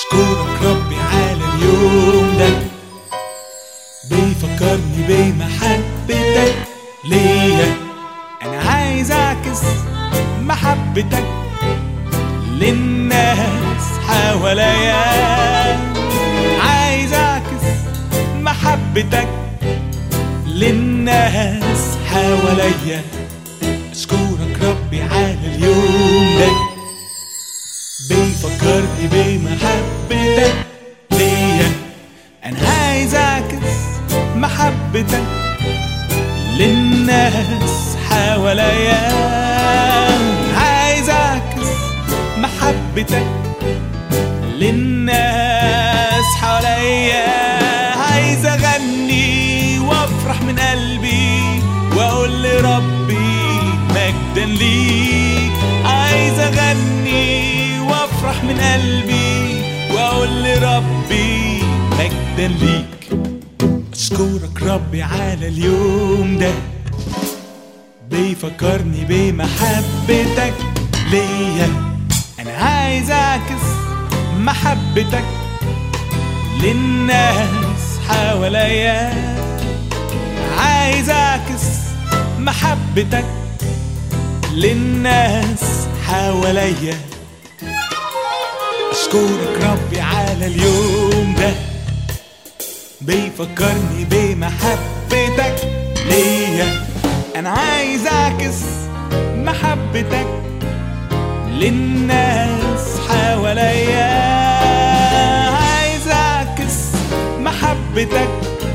أشكرك ربي على اليوم ده بيفكرني بمحبتك ليا أنا عايز أعكس محبتك للناس حواليا عايز أعكس محبتك للناس حواليا أشكرك ربي على اليوم ده بيفكرني بمحبتك ليا أنا عايز أعكس محبتك للناس حواليا عايز أعكس محبتك للناس حواليا عايز أغني وأفرح من قلبي وأقول لربي مجدا ليك عايز أغني وأفرح من قلبي وأقول لربي مجدا ليك أشكرك ربي على اليوم ده بيفكرني بمحبتك ليا أنا عايز أعكس محبتك للناس حواليا عايز أعكس محبتك للناس حواليا أشكرك ربي على اليوم ده بيفكرني بمحبتك ليا أنا عايز أعكس محبتك للناس حواليا عايز أعكس محبتك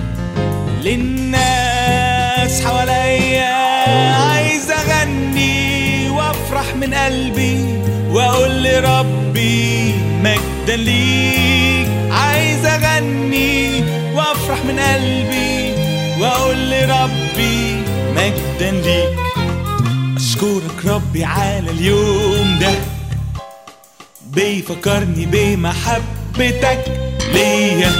للناس حواليا عايز أغني وأفرح من قلبي وأقول لربي مجدا ليك عايز أغني وأفرح من قلبي وأقول لربي مجدا ليك أشكرك ربي على اليوم ده بيفكرني بمحبتك ليا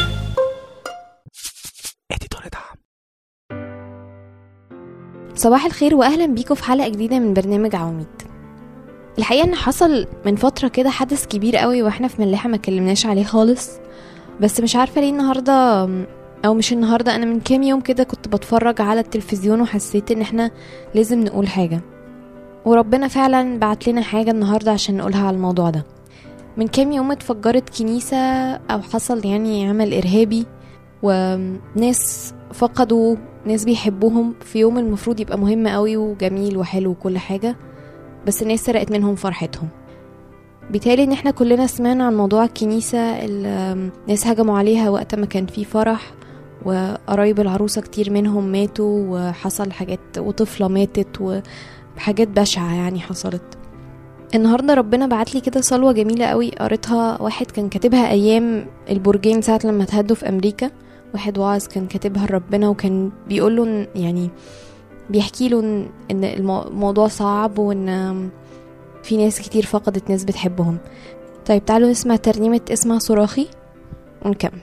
صباح الخير واهلا بيكم في حلقه جديده من برنامج عواميد الحقيقه ان حصل من فتره كده حدث كبير قوي واحنا في ملاحه ما اتكلمناش عليه خالص بس مش عارفه ليه النهارده او مش النهارده انا من كام يوم كده كنت بتفرج على التلفزيون وحسيت ان احنا لازم نقول حاجه وربنا فعلا بعت لنا حاجه النهارده عشان نقولها على الموضوع ده من كام يوم اتفجرت كنيسه او حصل يعني عمل ارهابي وناس فقدوا ناس بيحبوهم في يوم المفروض يبقى مهم قوي وجميل وحلو وكل حاجة بس الناس سرقت منهم فرحتهم بالتالي ان احنا كلنا سمعنا عن موضوع الكنيسة اللي ناس هجموا عليها وقت ما كان في فرح وقرايب العروسة كتير منهم ماتوا وحصل حاجات وطفلة ماتت وحاجات بشعة يعني حصلت النهاردة ربنا بعتلي كده صلوة جميلة قوي قريتها واحد كان كاتبها أيام البرجين ساعة لما اتهدوا في أمريكا واحد واعظ كان كاتبها لربنا وكان بيقول له يعني بيحكي له ان الموضوع صعب وان في ناس كتير فقدت ناس بتحبهم طيب تعالوا نسمع ترنيمة اسمها صراخي ونكمل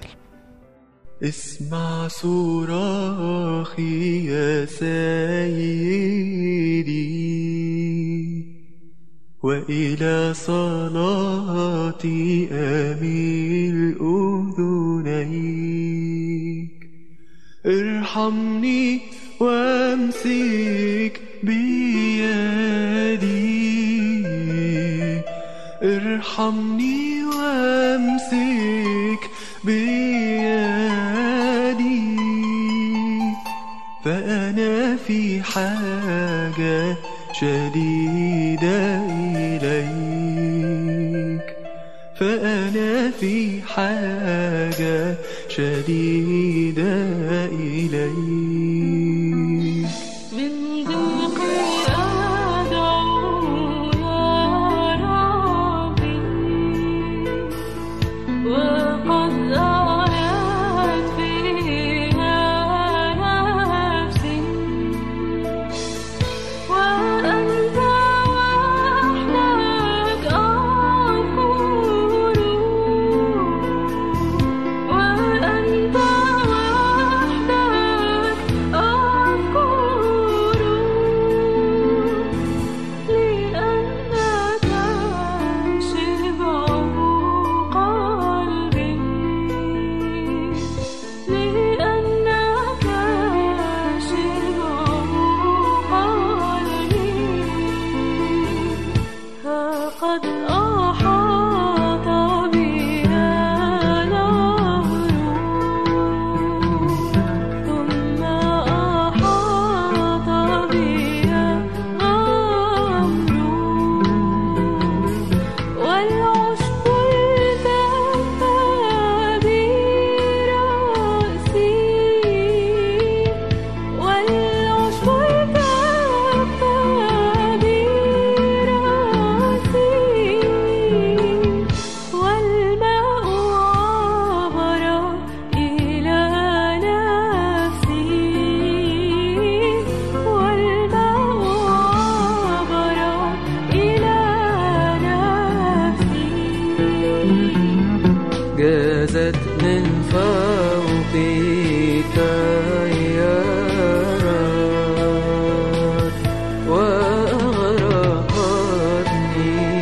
اسمع صراخي يا سيدي وإلى صلاتي أميل أذنيك ارحمني وامسك بيدي ارحمني وامسك بيدي فأنا في حاجة شديدة إليك فأنا في حاجة شديدة إليك من ضيقي أدعو يا ربي وقد ضاعت فيها نفسي وأنت وحدك أقول وأنت وحدك وقد أحاط بها نهر ثم أحاط بها غمر والعشب التف برأسي والعشب التف برأسي والماء عبر إلى نفسي والماء عبر إلى نفسي جازت من فوقي تيارات وأغرقتني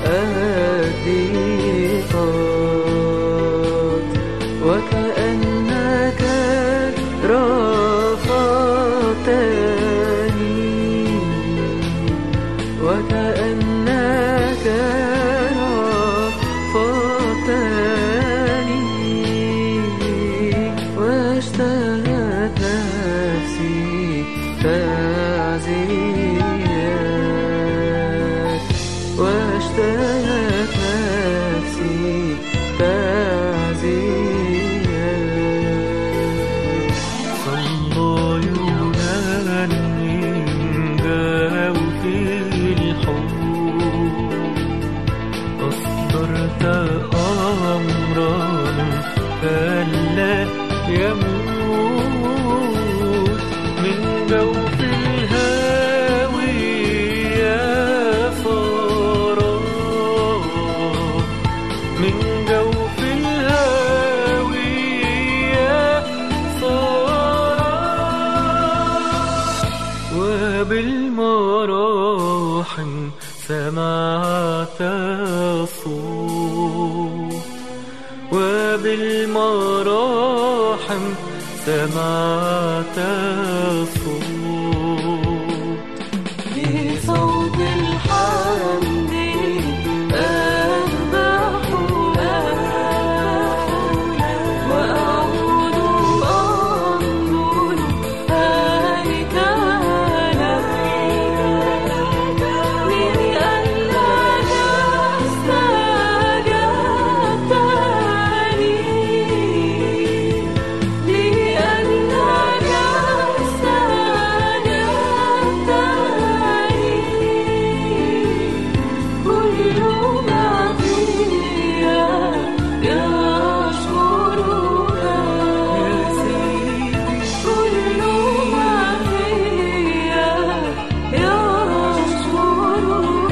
الضيقات وكأنك رافضتني وكأنك رافضتني واشتهت نفسي تعزيات واشتهت نفسي تعزيات صلى ينادي جوف الحب أصدرت أمرا ألا يموت من جوف الهاوية فراغ من جوف الهاوية صار وبالمراحم سمعت الصوت وبالمراحم سمعت الصوت بصوت الحمد أذبح وأعود أنظر هلك لأنك استجبتني لأنك استجبتني كل ما فيا يشكرك يا سيدي كل ما فيا يشكرك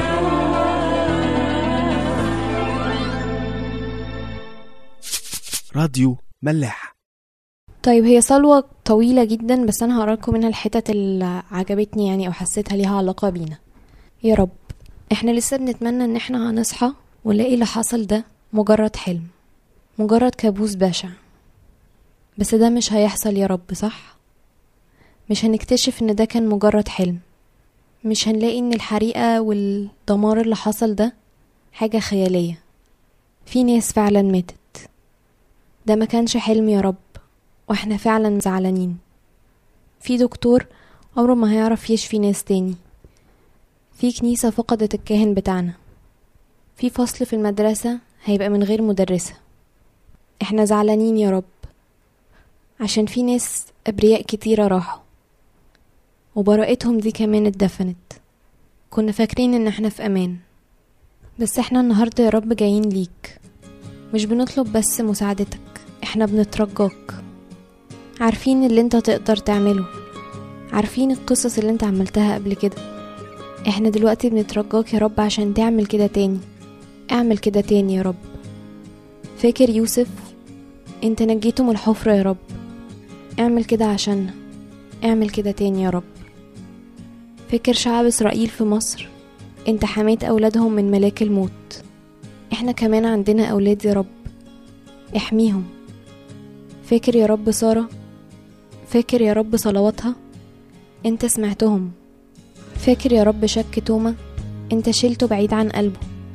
راديو ملاح طيب هي صلوة طويلة جدا بس أنا هقرا لكم منها الحتت اللي عجبتني يعني أو حسيتها ليها علاقة بينا يا رب احنا لسه بنتمنى ان احنا هنصحى ونلاقي اللي حصل ده مجرد حلم مجرد كابوس بشع بس ده مش هيحصل يا رب صح مش هنكتشف ان ده كان مجرد حلم مش هنلاقي ان الحريقة والدمار اللي حصل ده حاجة خيالية في ناس فعلا ماتت ده ما كانش حلم يا رب واحنا فعلا زعلانين في دكتور عمره ما هيعرف يشفي ناس تاني في كنيسة فقدت الكاهن بتاعنا في فصل في المدرسة هيبقى من غير مدرسة احنا زعلانين يا رب عشان في ناس أبرياء كتيرة راحوا وبراءتهم دي كمان اتدفنت كنا فاكرين ان احنا في امان بس احنا النهاردة يا رب جايين ليك مش بنطلب بس مساعدتك احنا بنترجاك عارفين اللي انت تقدر تعمله عارفين القصص اللي انت عملتها قبل كده احنا دلوقتي بنترجاك يا رب عشان تعمل كده تاني اعمل كده تاني يا رب فاكر يوسف انت نجيته من الحفرة يا رب اعمل كده عشاننا اعمل كده تاني يا رب فاكر شعب اسرائيل في مصر انت حميت اولادهم من ملاك الموت احنا كمان عندنا اولاد يا رب احميهم فاكر يا رب سارة فاكر يا رب صلواتها انت سمعتهم فاكر يا رب شك توما انت شلته بعيد عن قلبه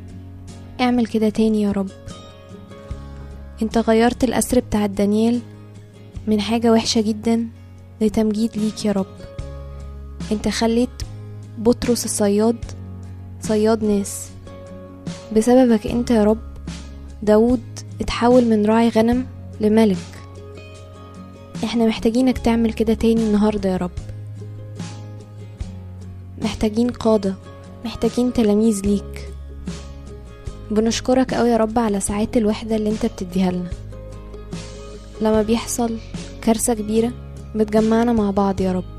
اعمل كده تاني يا رب انت غيرت الأسر بتاع دانيال من حاجة وحشة جدا لتمجيد ليك يا رب انت خليت بطرس الصياد صياد ناس بسببك انت يا رب داود اتحول من راعي غنم لملك احنا محتاجينك تعمل كده تاني النهاردة يا رب محتاجين قادة محتاجين تلاميذ ليك بنشكرك قوي يا رب على ساعات الوحدة اللي انت بتديها لنا لما بيحصل كارثة كبيرة بتجمعنا مع بعض يا رب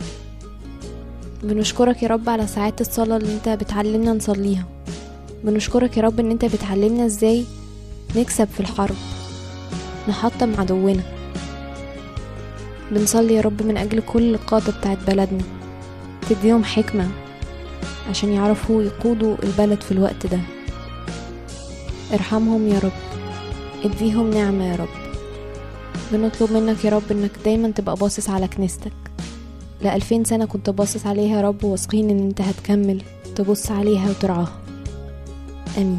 بنشكرك يا رب على ساعات الصلاة اللي انت بتعلمنا نصليها بنشكرك يا رب ان انت بتعلمنا ازاي نكسب في الحرب نحطم عدونا بنصلي يا رب من اجل كل القادة بتاعت بلدنا تديهم حكمة عشان يعرفوا يقودوا البلد في الوقت ده ارحمهم يا رب اديهم نعمة يا رب بنطلب منك يا رب انك دايما تبقى باصص على كنيستك لألفين سنة كنت باصص عليها يا رب واثقين ان انت هتكمل تبص عليها وترعاها امين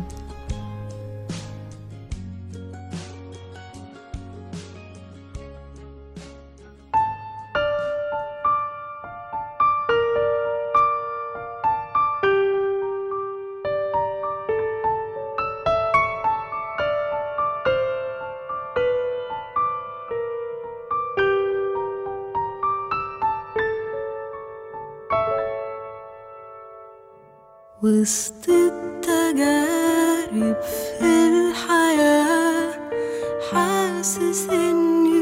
وسط التجارب في الحياة حاسس اني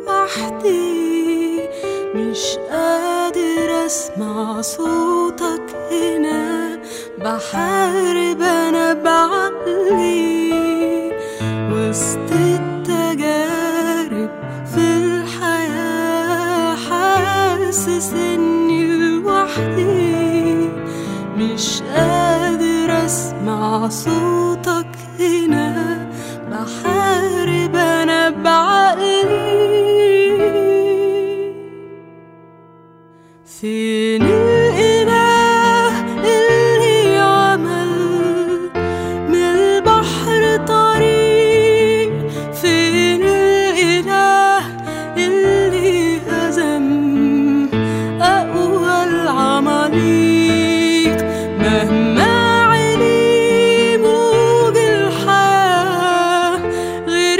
لوحدي مش قادر اسمع صوتك هنا بحارب انا بعقلي وسط التجارب في الحياة حاسس اني لوحدي مش قادر اسمع صوتك هنا بحارب انا بعقلي فين الاله اللي عمل من البحر طريق فين الاله اللي هزم اقوى العماليق مهما علي موج الحياة غير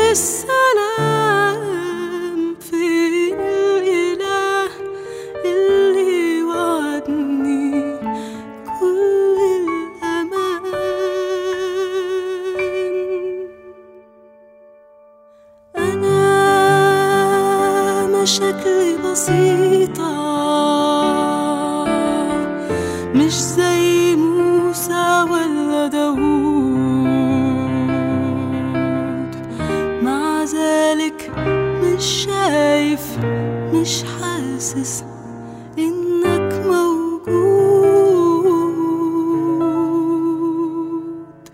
السلام فين الإله اللي وعدني كل الأمان أنا مشاكلي بسيطة مش زي موسى ولا داوود مع ذلك مش شايف مش حاسس إنك موجود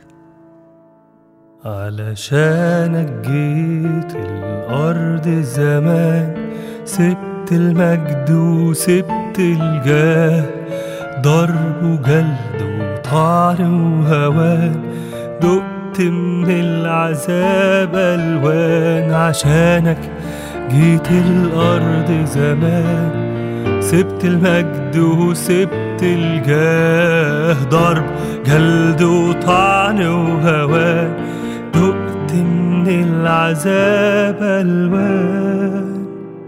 علشانك جيت الأرض زمان سبت المجد وسبت الجاه ضرب وجلد وطعن وهوان دقت من العذاب ألوان عشانك جيت الأرض زمان سبت المجد وسبت الجاه ضرب جلد وطعن وهوان دقت من العذاب ألوان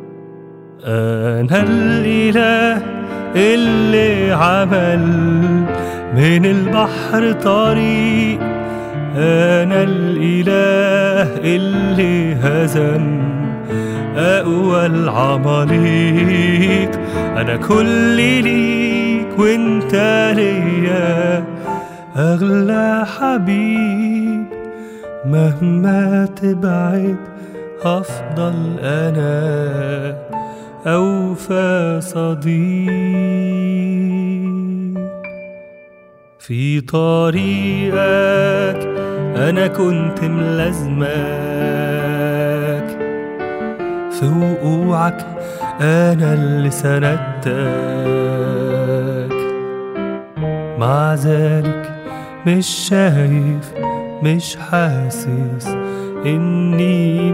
أنا الإله اللي عمل من البحر طريق أنا الإله اللي هزم أقوى العماليق أنا كل ليك وانت ليا أغلى حبيب مهما تبعد هفضل أنا أوفى صديق في طريقك أنا كنت ملازمك في وقوعك أنا اللي سندتك مع ذلك مش شايف مش حاسس إني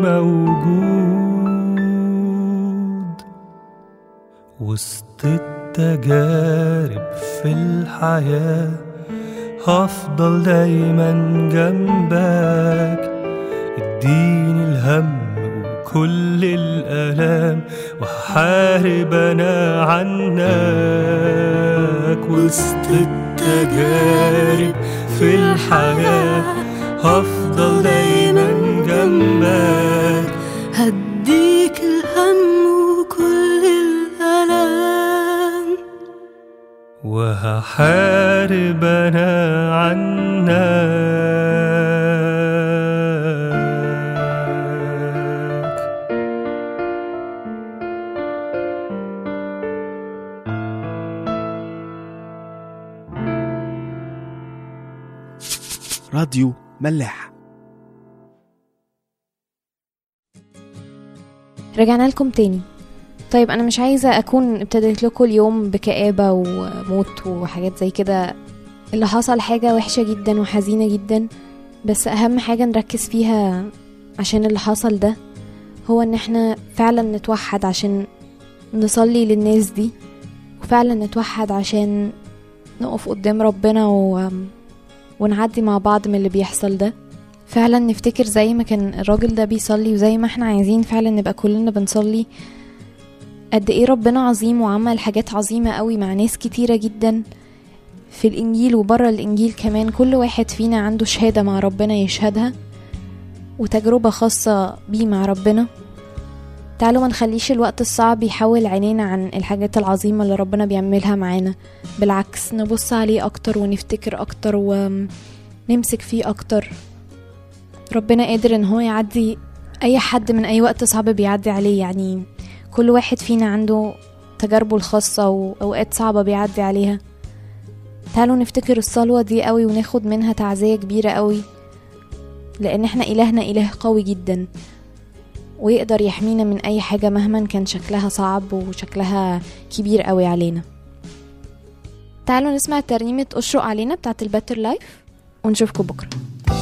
موجود وسط التجارب في الحياة هفضل دايما جنبك اديني الهم وكل الآلام وهحارب أنا عنك وسط التجارب في الحياة هفضل دايما جنبك هديك الهم وكل الألام وهحارب أنا عنك راديو ملاح رجعنا لكم تاني طيب انا مش عايزه اكون ابتديت لكم اليوم بكآبه وموت وحاجات زي كده اللي حصل حاجه وحشه جدا وحزينه جدا بس اهم حاجه نركز فيها عشان اللي حصل ده هو ان احنا فعلا نتوحد عشان نصلي للناس دي وفعلا نتوحد عشان نقف قدام ربنا و... ونعدي مع بعض من اللي بيحصل ده فعلا نفتكر زي ما كان الراجل ده بيصلي وزي ما احنا عايزين فعلا نبقى كلنا بنصلي قد ايه ربنا عظيم وعمل حاجات عظيمة قوي مع ناس كتيرة جدا في الانجيل وبره الانجيل كمان كل واحد فينا عنده شهادة مع ربنا يشهدها وتجربة خاصة بيه مع ربنا تعالوا ما نخليش الوقت الصعب يحول عينينا عن الحاجات العظيمة اللي ربنا بيعملها معانا بالعكس نبص عليه اكتر ونفتكر اكتر ونمسك فيه اكتر ربنا قادر ان هو يعدي اي حد من اي وقت صعب بيعدي عليه يعني كل واحد فينا عنده تجاربه الخاصة وأوقات صعبة بيعدي عليها تعالوا نفتكر الصلوة دي قوي وناخد منها تعزية كبيرة قوي لأن احنا إلهنا إله قوي جدا ويقدر يحمينا من أي حاجة مهما كان شكلها صعب وشكلها كبير قوي علينا تعالوا نسمع ترنيمة أشرق علينا بتاعت الباتر لايف ونشوفكم بكرة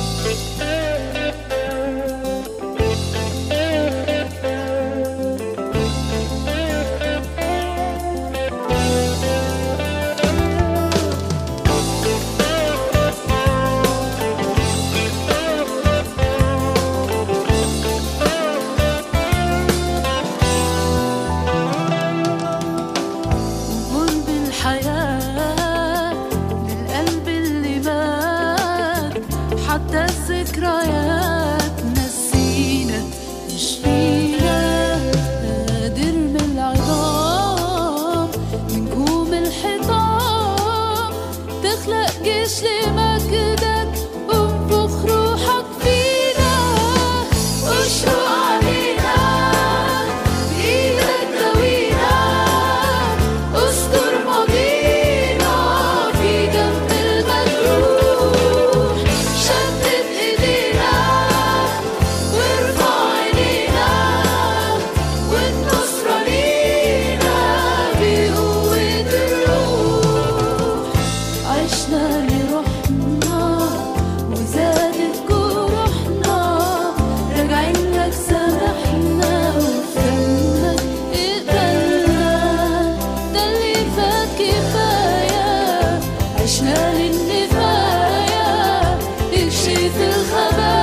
قبول بالحياة للقلب اللي مات حتى الذكريات نسينا مش فينا قادر من العظام من كوم الحيطان تخلق جيش لمجدك وانفخ روحك فينا واشرق علينا بإيدك داوينا استر ماضينا في جنب المجروح شتت ايدينا وارفع عينينا والنصرة لينا بقوة الروح عشنا لروحنا وزادت جروحنا راجعين لك سامحنا وفهمك اقبلنا ده اللي فات كفاية عشنا للنفاية اكشف الخبايا